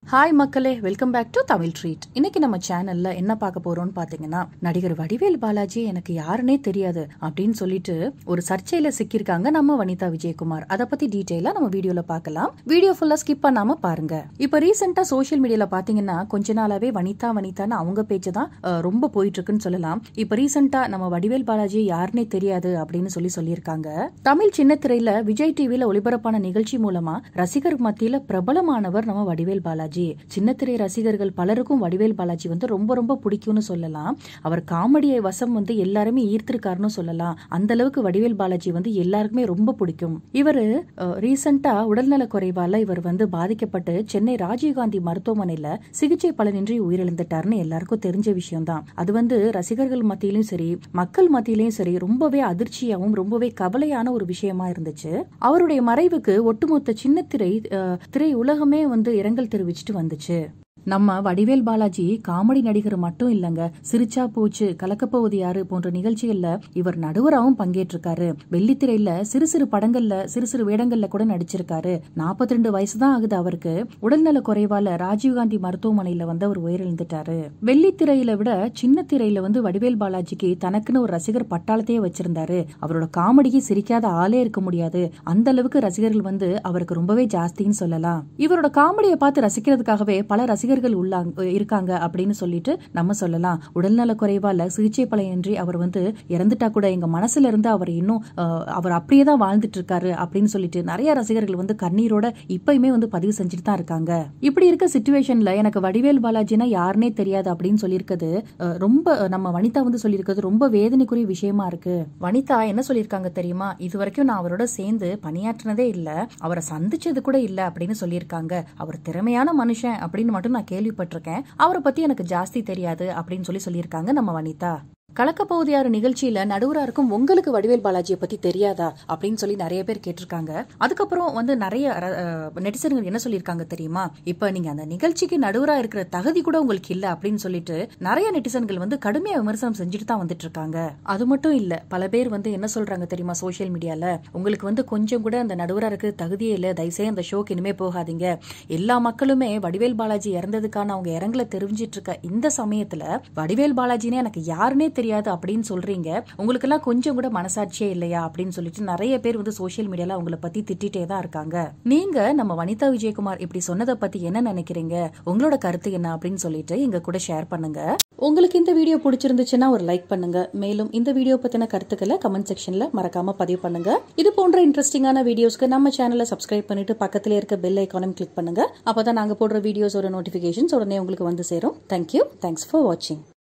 hi மக்களே welcome back to Tamil treat இன்னைக்கு நம்ம சேனல்ல என்ன பார்க்க போறோம்னு பாத்தீங்கன்னா நடிகர் வடிவேல் பாலாஜி எனக்கு யாருன்னே தெரியாது அப்படின்னு சொல்லிட்டு ஒரு சர்ச்சையில சிக்கியிருக்காங்க நம்ம வனிதா விஜயகுமார் அதை பத்தி டீட்டெயிலா நம்ம வீடியோல பார்க்கலாம் வீடியோ ஃபுல்லா ஸ்கிப் பண்ணாம பாருங்க இப்ப ரீசெண்டா சோஷியல் மீடியால பாத்தீங்கன்னா கொஞ்ச நாளாவே வனிதா வனிதான்னு அவங்க பேச்சு தான் அஹ், ரொம்ப போயிட்டு இருக்குன்னு சொல்லலாம் இப்ப ரீசெண்டா நம்ம வடிவேல் பாலாஜி யாருன்னே தெரியாது அப்படின்னு சொல்லி சொல்லியிருக்காங்க தமிழ் சின்னத்திரையில விஜய் டிவில ஒளிபரப்பான நிகழ்ச்சி மூலமா ரசிகர் மத்தியில பிரபலமானவர் நம்ம வடிவேல் பாலாஜி சின்னத்திரை ரசிகர்கள் பலருக்கும் வடிவேல் பாலாஜி வந்து ரொம்ப ரொம்ப பிடிக்கும்னு சொல்லலாம் அவர் காமெடியை வசம் வந்து எல்லாருமே ஈர்த்திருக்காருன்னு சொல்லலாம் அந்த அளவுக்கு வடிவேல் பாலாஜி வந்து எல்லாருக்குமே ரொம்ப பிடிக்கும் இவர் ரீசெண்டா உடல்நல குறைவால இவர் வந்து பாதிக்கப்பட்டு சென்னை ராஜீவ்காந்தி மருத்துவமனையில சிகிச்சை பலனின்றி உயிரிழந்துட்டாருன்னு எல்லாருக்கும் தெரிஞ்ச விஷயம் தான் அது வந்து ரசிகர்கள் மத்தியிலும் சரி மக்கள் மத்தியிலயும் சரி ரொம்பவே அதிர்ச்சியாவும் ரொம்பவே கவலையான ஒரு விஷயமா இருந்துச்சு அவருடைய மறைவுக்கு ஒட்டுமொத்த சின்ன திரை அஹ், திரை உலகமே வந்து இரங்கல் தெரிவிச்சிட்டு வந்துச்சு நம்ம வடிவேல் பாலாஜி காமெடி நடிகர் மட்டும் இல்லங்க சிரிச்சா போச்சு கலக்கப்போவது யாரு போன்ற நிகழ்ச்சிகள்ல இவர் நடுவராகவும் பங்கேற்றிருக்காரு வெள்ளித்திரையில சிறு சிறு படங்கள்ல சிறு சிறு வேடங்கள்ல கூட நடிச்சிருக்காரு 42 ரெண்டு வயசு தான் ஆகுது அவருக்கு உடல்நல குறைவால ராஜீவ்காந்தி மருத்துவமனையில வந்து அவர் உயிரிழந்துட்டாரு வெள்ளித்திரையில விட சின்ன திரையில வந்து வடிவேல் பாலாஜிக்கு தனக்குன்னு ஒரு ரசிகர் பட்டாளத்தையே வச்சிருந்தாரு அவரோட காமெடிக்கு சிரிக்காத ஆளே இருக்க முடியாது அந்த அளவுக்கு ரசிகர்கள் வந்து அவருக்கு ரொம்பவே ஜாஸ்தின்னு சொல்லலாம் இவரோட காமெடியை பார்த்து ரசிக்கிறதுக்காகவே பல ரசிகர்கள் உள்ளாங்க இருக்காங்க அப்படின்னு சொல்லிட்டு நம்ம சொல்லலாம் உடல்நல குறைவால சிகிச்சை பலனின்றி அவர் வந்து இறந்துட்டா கூட எங்க மனசுல இருந்து அவர் இன்னும் அஹ், அவர் அப்படியே தான் வாழ்ந்துட்டு இருக்காரு அப்படின்னு சொல்லிட்டு நிறைய ரசிகர்கள் வந்து கண்ணீரோட இப்பயுமே வந்து பதிவு செஞ்சுட்டு தான் இருக்காங்க இப்படி இருக்க சுச்சுவேஷன்ல எனக்கு வடிவேல் பாலாஜினா யாருனே தெரியாது அப்படின்னு சொல்லியிருக்கிறது அஹ், ரொம்ப நம்ம வனிதா வந்து சொல்லியிருக்கிறது ரொம்ப வேதனைக்குரிய விஷயமா இருக்கு வனிதா என்ன சொல்லியிருக்காங்க தெரியுமா இது வரைக்கும் நான் அவரோட சேர்ந்து பணியாற்றினதே இல்ல அவரை சந்திச்சது கூட இல்ல அப்படின்னு சொல்லியிருக்காங்க அவர் திறமையான மனுஷன் அப்படின்னு மட்டும் நான் கேள்விப்பட்டிருக்கேன் அவரை பத்தி எனக்கு ஜாஸ்தி தெரியாது அப்படின்னு சொல்லி சொல்லியிருக்காங்க நம்ம வனிதா கலக்கப்போவது யாரு நிகழ்ச்சியில நடுவரா இருக்கும் உங்களுக்கு வடிவேல் பாலாஜியை பத்தி தெரியாதா அப்படின்னு சொல்லி நிறைய பேர் கேட்டிருக்காங்க அதுக்கப்புறம் வந்து நிறைய நெட்டிசன்கள் என்ன சொல்லியிருக்காங்க தெரியுமா இப்ப நீங்க அந்த நிகழ்ச்சிக்கு நடுவரா இருக்கிற தகுதி கூட உங்களுக்கு இல்ல அப்படின்னு சொல்லிட்டு நிறைய நெட்டிசன்கள் வந்து கடுமையா விமர்சனம் செஞ்சுட்டு தான் வந்துட்டு இருக்காங்க அது மட்டும் இல்ல பல பேர் வந்து என்ன சொல்றாங்க தெரியுமா சோஷியல் மீடியால உங்களுக்கு வந்து கொஞ்சம் கூட அந்த நடுவரா இருக்க தகுதியே இல்ல தயவுசெய்து அந்த ஷோக்கு இனிமே போகாதீங்க எல்லா மக்களுமே வடிவேல் பாலாஜி இறந்ததுக்கான அவங்க இரங்கலை தெரிஞ்சிட்டு இருக்க இந்த சமயத்துல வடிவேல் பாலாஜினே எனக்கு யாருன்னே தெரியாது அப்படின்னு சொல்றீங்க உங்களுக்கு எல்லாம் கொஞ்சம் கூட மனசாட்சியே இல்லையா அப்படின்னு சொல்லிட்டு நிறைய பேர் வந்து சோஷியல் மீடியால அவங்கள பத்தி திட்டிட்டே தான் இருக்காங்க நீங்க நம்ம வனிதா விஜயகுமார் இப்படி சொன்னதை பத்தி என்ன நினைக்கிறீங்க உங்களோட கருத்து என்ன அப்படின்னு சொல்லிட்டு எங்க கூட ஷேர் பண்ணுங்க உங்களுக்கு இந்த வீடியோ பிடிச்சிருந்துச்சுன்னா ஒரு லைக் பண்ணுங்க மேலும் இந்த வீடியோ பத்தின கருத்துக்களை கமெண்ட் செக்ஷன்ல மறக்காம பதிவு பண்ணுங்க இது போன்ற இன்ட்ரெஸ்டிங்கான வீடியோஸ்க்கு நம்ம சேனலை சப்ஸ்கிரைப் பண்ணிட்டு பக்கத்துல இருக்க பெல் ஐக்கானும் கிளிக் பண்ணுங்க அப்பதான் நாங்க போடுற வீடியோஸோட நோட்டிபிகேஷன்ஸ் உடனே உங்களுக்கு வந்து சேரும் தேங்க்யூ தேங்க்ஸ் ஃபார் வாட்சிங்